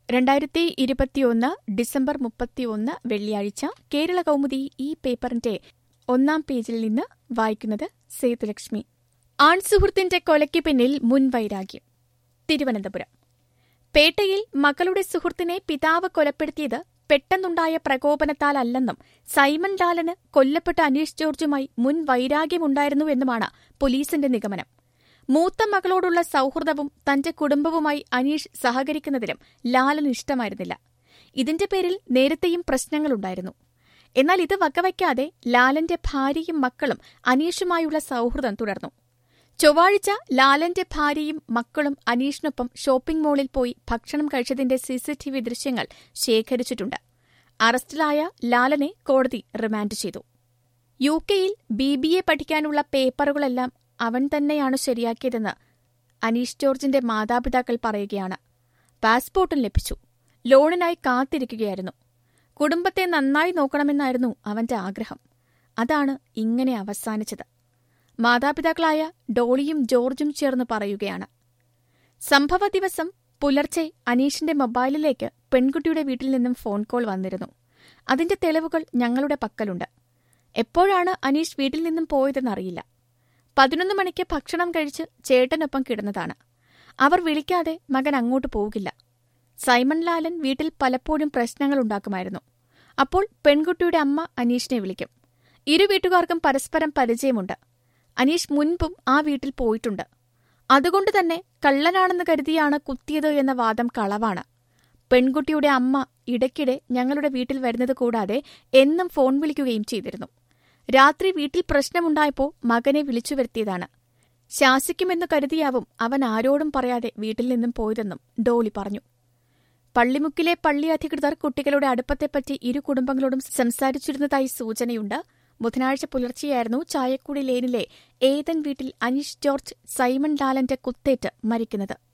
രണ്ടായിരത്തി ഇരുപത്തിയൊന്ന് ഡിസംബർ മുപ്പത്തിയൊന്ന് വെള്ളിയാഴ്ച കേരള കൗമുദി ഈ പേപ്പറിന്റെ ഒന്നാം പേജിൽ നിന്ന് വായിക്കുന്നത് സേതുലക്ഷ്മി ആൺസുഹൃത്തിന്റെ കൊലയ്ക്ക് പിന്നിൽ മുൻവൈരാഗ്യം തിരുവനന്തപുരം പേട്ടയിൽ മകളുടെ സുഹൃത്തിനെ പിതാവ് കൊലപ്പെടുത്തിയത് പെട്ടെന്നുണ്ടായ പ്രകോപനത്താലല്ലെന്നും സൈമൺ ലാലന് കൊല്ലപ്പെട്ട അനീഷ് ജോർജുമായി മുൻ വൈരാഗ്യമുണ്ടായിരുന്നുവെന്നുമാണ് പോലീസിന്റെ നിഗമനം മൂത്ത മകളോടുള്ള സൌഹൃദവും തന്റെ കുടുംബവുമായി അനീഷ് സഹകരിക്കുന്നതിലും ലാലന് ഇഷ്ടമായിരുന്നില്ല ഇതിന്റെ പേരിൽ നേരത്തെയും പ്രശ്നങ്ങളുണ്ടായിരുന്നു എന്നാൽ ഇത് വകവയ്ക്കാതെ ലാലന്റെ ഭാര്യയും മക്കളും അനീഷുമായുള്ള സൌഹൃദം തുടർന്നു ചൊവ്വാഴ്ച ലാലന്റെ ഭാര്യയും മക്കളും അനീഷിനൊപ്പം ഷോപ്പിംഗ് മാളിൽ പോയി ഭക്ഷണം കഴിച്ചതിന്റെ സിസിടിവി ദൃശ്യങ്ങൾ ശേഖരിച്ചിട്ടുണ്ട് അറസ്റ്റിലായ ലാലനെ കോടതി റിമാൻഡ് ചെയ്തു യു കെയിൽ ബി ബി എ പഠിക്കാനുള്ള പേപ്പറുകളെല്ലാം അവൻ തന്നെയാണ് ശരിയാക്കിയതെന്ന് അനീഷ് ജോർജിന്റെ മാതാപിതാക്കൾ പറയുകയാണ് പാസ്പോർട്ടും ലഭിച്ചു ലോണിനായി കാത്തിരിക്കുകയായിരുന്നു കുടുംബത്തെ നന്നായി നോക്കണമെന്നായിരുന്നു അവന്റെ ആഗ്രഹം അതാണ് ഇങ്ങനെ അവസാനിച്ചത് മാതാപിതാക്കളായ ഡോളിയും ജോർജും ചേർന്ന് പറയുകയാണ് സംഭവ ദിവസം പുലർച്ചെ അനീഷിന്റെ മൊബൈലിലേക്ക് പെൺകുട്ടിയുടെ വീട്ടിൽ നിന്നും ഫോൺ കോൾ വന്നിരുന്നു അതിന്റെ തെളിവുകൾ ഞങ്ങളുടെ പക്കലുണ്ട് എപ്പോഴാണ് അനീഷ് വീട്ടിൽ നിന്നും പോയതെന്നറിയില്ല പതിനൊന്ന് മണിക്ക് ഭക്ഷണം കഴിച്ച് ചേട്ടനൊപ്പം കിടന്നതാണ് അവർ വിളിക്കാതെ മകൻ അങ്ങോട്ട് പോകില്ല സൈമൺ ലാലൻ വീട്ടിൽ പലപ്പോഴും പ്രശ്നങ്ങളുണ്ടാക്കുമായിരുന്നു അപ്പോൾ പെൺകുട്ടിയുടെ അമ്മ അനീഷിനെ വിളിക്കും ഇരു വീട്ടുകാർക്കും പരസ്പരം പരിചയമുണ്ട് അനീഷ് മുൻപും ആ വീട്ടിൽ പോയിട്ടുണ്ട് അതുകൊണ്ട് തന്നെ കള്ളനാണെന്ന് കരുതിയാണ് കുത്തിയത് എന്ന വാദം കളവാണ് പെൺകുട്ടിയുടെ അമ്മ ഇടയ്ക്കിടെ ഞങ്ങളുടെ വീട്ടിൽ വരുന്നത് കൂടാതെ എന്നും ഫോൺ വിളിക്കുകയും ചെയ്തിരുന്നു രാത്രി വീട്ടിൽ പ്രശ്നമുണ്ടായപ്പോൾ മകനെ വിളിച്ചു വരുത്തിയതാണ് ശാസിക്കുമെന്ന് കരുതിയാവും അവൻ ആരോടും പറയാതെ വീട്ടിൽ നിന്നും പോയതെന്നും ഡോളി പറഞ്ഞു പള്ളിമുക്കിലെ പള്ളി അധികൃതർ കുട്ടികളുടെ അടുപ്പത്തെപ്പറ്റി ഇരു കുടുംബങ്ങളോടും സംസാരിച്ചിരുന്നതായി സൂചനയുണ്ട് ബുധനാഴ്ച പുലർച്ചെയായിരുന്നു ചായക്കുടി ലേനിലെ ഏതൻ വീട്ടിൽ അനീഷ് ജോർജ് സൈമൺ ലാലന്റെ കുത്തേറ്റ് മരിക്കുന്നത്